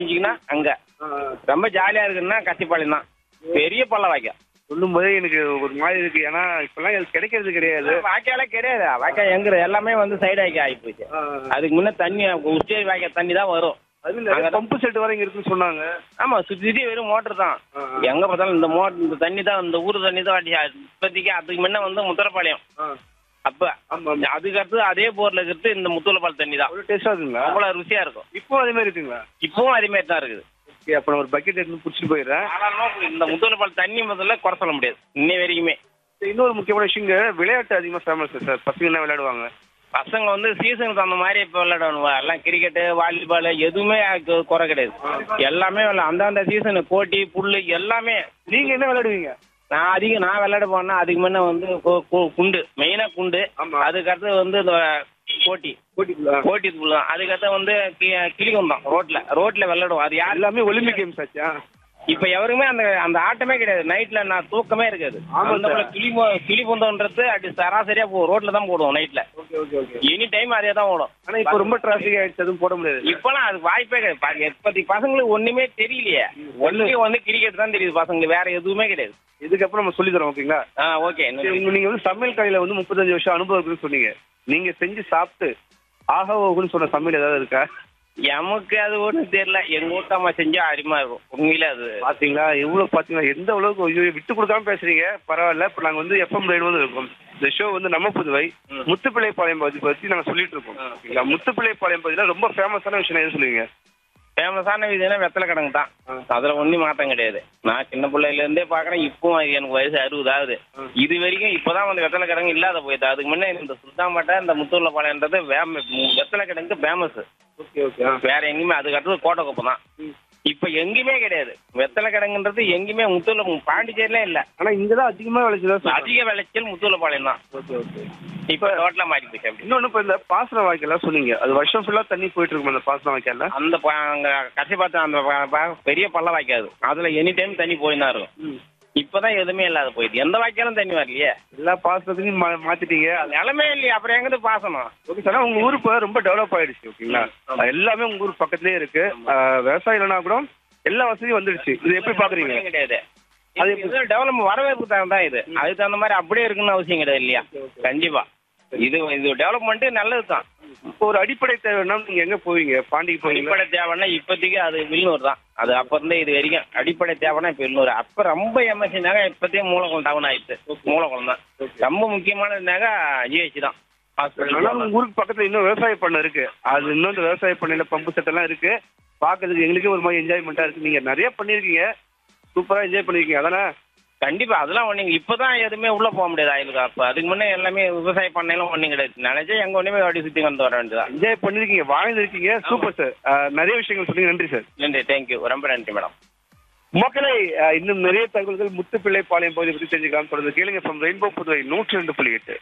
செஞ்சீங்கன்னா அங்க ரொம்ப ஜாலியா இருக்குன்னா கத்திப்பாளையம் தான் பெரிய பள்ள வாய்க்கா சொல்லும் போதே எனக்கு ஒரு மாதிரி இருக்கு ஏன்னா இப்பெல்லாம் இது கிடைக்கிறது கிடையாது வாய்க்காலே கிடையாது வாய்க்கா எங்க எல்லாமே வந்து சைடு வாய்க்கா ஆகி போச்சு அதுக்கு முன்ன தண்ணி உச்சேரி வாய்க்கா தண்ணி தான் வரும் அது பம்பு செட் வர இங்க இருக்குன்னு சொன்னாங்க ஆமா சுத்தி சுத்தி வெறும் மோட்டர் தான் ஆ, ஆ. எங்க பார்த்தாலும் இந்த மோட்டர் இந்த தண்ணி தான் இந்த ஊர் தண்ணி தான் வாட்டி இப்போதைக்கு அதுக்கு முன்ன வந்து முத்தரப்பாளையம் அப்ப ஆமா ஆமா அதுக்கு அடுத்து அதே போர்ல இருக்கிறது இந்த முத்துலப்பால் தண்ணி தான் அவ்வளோ டேஸ்டா இருக்குங்களா அவ்வளவு ருசியா இருக்கும் இப்போ அதே மாதிரி இருக்குங்களா இப்பவும் அதே மாதிரி தான் இருக்குது ஓகே அப்போ நான் ஒரு பக்கெட் எடுத்து பிடிச்சிட்டு போயிடுறேன் ஆனாலும் இந்த முத்துலப்பால் தண்ணி முதல்ல குறை சொல்ல முடியாது இன்னை வரைக்குமே இன்னொரு முக்கியமான விஷயம் இங்க விளையாட்டு அதிகமாக ஃபேமஸ் சார் பசங்க என்ன விளையாடுவாங்க பசங்க வந்து சீசனுக்கு தகுந்த மாதிரி இப்போ விளையாடணும் எல்லாம் கிரிக்கெட்டு வாலிபால் எதுவுமே அதுக்கு குறை கிடையாது எல்லாமே விளையா அந்தந்த சீசனு கோட்டி புல்லு எல்லாமே நீங்க என்ன விளையாடுவீங்க நான் அதிகம் நான் விளையாட போனா அதுக்கு முன்ன வந்து கு- கு- குண்டு மெயினா குண்டு ஆமா. அதுக்கு அடுத்து வந்து இந்த கோட்டி போட்டிங்களா கோட்டி புல் தான் அதுக்கு அடுத்து வந்து கி- கிளிகுந்தம் ரோட்ல ரோட்ல விளையாடுவோம் அது யாரு எல்லாமே ஒலிம்பிக் கேம்ஸ் ஆச்சா இப்ப எவருமே அந்த அந்த ஆட்டமே கிடையாது நைட்ல நான் தூக்கமே இருக்காது ஆமா அந்த சார். போல கிளி பு- கிளி புந்தம்ன்றது அப்படி சராசரியா போ ரோட்ல தான் போடுவோம் நைட்ல okay okay okay any time அதே தான் ஓடும் ஆனா இப்போ ரொம்ப டிராஃபிக் ஆயிடுச்சு அதுவும் போட முடியாது இப்பெல்லாம் அது வாய்ப்பே கிடையாது பாருங்க, இப்போதைக்கு பசங்களுக்கு ஒண்ணுமே தெரியலையே ஒன்லி வந்து கிரிக்கெட் தான் தெரியுது பசங்களுக்கு வேற எதுவுமே கிடையாது இதுக்கப்புறம் நம்ம சொல்லி தரோம் ஓகேங்களா ஆ ஓகே சரி, உங்க- நீங்க வந்து சமையல் கடையில வந்து முப்பத்தஞ்சு வருஷம் அனுபவம் இருக்குன்னு சொன்னீங்க நீங்க செஞ்சு சாப்பிட்டு ஆஹா ஓகுன்னு சொன்ன சமையல் ஏதாவது இருக்கா எமக்கு அது ஒண்ணும் தெரியல எங்க ஊட்டம்மா செஞ்சா அருமா இருக்கும் உண்மையில அது பாத்தீங்களா எவ்வளவு பாத்தீங்களா எந்த அளவுக்கு ஐயோ, விட்டு கொடுக்காம பேசுறீங்க பரவாயில்ல இப்ப நாங்க வந்து எஃப்எம் ரைடு வந்து இருக்கோம் இந்த ஷோ வந்து நம்ம புதுவை ம். முத்துப்பிள்ளைப்பாளையம் பகுதி பத்தி நாங்க சொல்லிட்டு இருக்கோம் ஆ. ஓகேங்களா முத்துப்பிள்ளைப்பாளையம் பகுதியில ரொம்ப ஃபேமஸான விஷயம் எது சொல்லுவீங்க ஃபேமஸான இதுனா வெத்தலை கிடங்கு தான் ஆ. அதுல ஒன்றும் மாற்றம் கிடையாது நான் சின்ன பிள்ளையில இருந்தே பாக்குறேன் இப்பவும் அது எனக்கு வயசு அறுபது ஆகுது ஆ. இது வரைக்கும் இப்பதான் வந்து வெத்தலை கிடங்கு இல்லாத போயிடுது அதுக்கு முன்ன இந்த சுல்தான்பேட்டை இந்த முத்தூர்ல பாளையன்றது வேம வெத்தலை கிடங்கு ஃபேமஸ் ஓகே ஓகே வேற எங்கேயுமே அதுக்கு அடுத்தது கோட்டை குப்பம் தான் இப்ப எங்கேயுமே கிடையாது வெத்தலை கிடங்குன்றது எங்கேயுமே முத்தூர்ல பாண்டிச்சேரியில இல்ல ஆனா இங்கதான் அதிகமா விளைச்சதா அதிக விளைச்சல் முத்தூர்ல பாளையம் தான் ஓகே ஓகே இப்ப டோட்டலா மாறி போச்சு அப்படி இன்னொன்னு இப்ப இந்த பாசன வாய்க்கால் சொன்னீங்க அது வருஷம் ஃபுல்லா தண்ணி போயிட்டு இருக்கும் அந்த பாசன வாய்க்கால்ல அந்த ப- அங்க கட்சி பார்த்து அந்த ப- ப- பெரிய பள்ள வாய்க்காது அதுல எனி டைம் தண்ணி போய் தான் இருக்கும் இப்பதான் எதுவுமே இல்லாத போயிடுது எந்த வாய்க்காலும் தண்ணி வரலையே எல்லா பாசனத்தையும் மா- மாத்திட்டீங்க அது நிலமே இல்லையே அப்புறம் எங்கிருந்து பாசனம் ஓகே சார் உங்க ஊர் இப்ப ரொம்ப டெவலப் ஆயிடுச்சு ஓகேங்களா ஆமா. எல்லாமே உங்க ஊர் பக்கத்துலயே இருக்கு ஆஹ் விவசாயம் இல்லைனா கூட எல்லா வசதியும் வந்துடுச்சு இது எப்படி பாக்குறீங்க ஒண்ணும் கிடையாது அது அது டெவலப் வரவேற்பு தான் தான் இது அதுக்கு தகுந்த மாதிரி அப்படியே இருக்குன்னு அவசியம் கிடையாது இல்லையா கண்டிப்பா இது இது டெவலப்மெண்ட் நல்லது தான் இப்போ ஒரு அடிப்படை தேவைன்னா நீங்க எங்க போவீங்க பாண்டிக்கு போவீங்களா அடிப்படை தேவைன்னா இப்போதைக்கு அது வில்னூர் தான் அது அப்ப இருந்தே இது வரைக்கும் அடிப்படை தேவைன்னா இப்ப வில்னூர் அப்ப ரொம்ப எமர்ஜென்சினாக இப்போதைக்கு மூலகுளம் டவுன் ஆயிடுச்சு மூலகுளம் தான் ரொம்ப முக்கியமானதுனாக ஜிஹெச் தான் ஆனா ஹாஸ்பிட்டல் உங்க ஊருக்கு பக்கத்துல இன்னும் விவசாய பண்ணை இருக்கு அது இன்னும் இந்த விவசாய பண்ணையில பம்பு செட் எல்லாம் இருக்கு பாக்குறதுக்கு எங்களுக்கே ஒரு மாதிரி என்ஜாய்மெண்டா இருக்கு நீங்க நிறைய பண்ணிருக்கீங்க சூப்பரா என்ஜாய் பண்ணிருக்கீங்க அதானே கண்டிப்பா அதெல்லாம் ஒண்ணு இப்பதான் எதுவுமே உள்ள போக முடியாது ஆயிலுக்கு அப்ப அதுக்கு முன்னே எல்லாமே விவசாய பண்ணையெல்லாம் ஒண்ணும் கிடையாது நினைச்சா எங்க ஒண்ணுமே அப்படி சுத்தி வந்து வர வேண்டியதான் என்ஜாய் பண்ணிருக்கீங்க வாழ்ந்துருக்கீங்க சூப்பர் சார் நிறைய விஷயங்கள் சொன்னீங்க நன்றி சார் நன்றி தேங்க்யூ ரொம்ப நன்றி மேடம் மக்களை அஹ், இன்னும் நிறைய தகவல்கள் முத்துப்பிள்ளை பாளையம் பகுதியை பற்றி தெரிஞ்சுக்கலாம் தொடர்ந்து கேளுங்க ஃப்ரம் ரெயின்போ புதுவை நூற்றி ரெண்டு புள்ளி எட்டு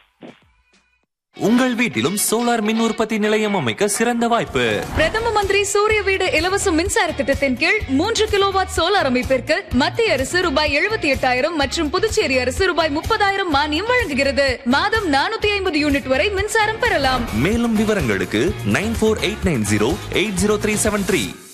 உங்கள் வீட்டிலும் சோலார் மின் உற்பத்தி நிலையம் அமைக்க சிறந்த வாய்ப்பு பிரதம மந்திரி சூரிய வீடு இலவச மின்சார திட்டத்தின் கீழ் மூன்று கிலோவாட் சோலார் அமைப்பிற்கு மத்திய அரசு ரூபாய் எழுபத்தி எட்டாயிரம் மற்றும் புதுச்சேரி அரசு ரூபாய் முப்பதாயிரம் மானியம் வழங்குகிறது மாதம் நானூத்தி ஐம்பது யூனிட் வரை மின்சாரம் பெறலாம் மேலும் விவரங்களுக்கு nine four eight nine zero eight zero three seven three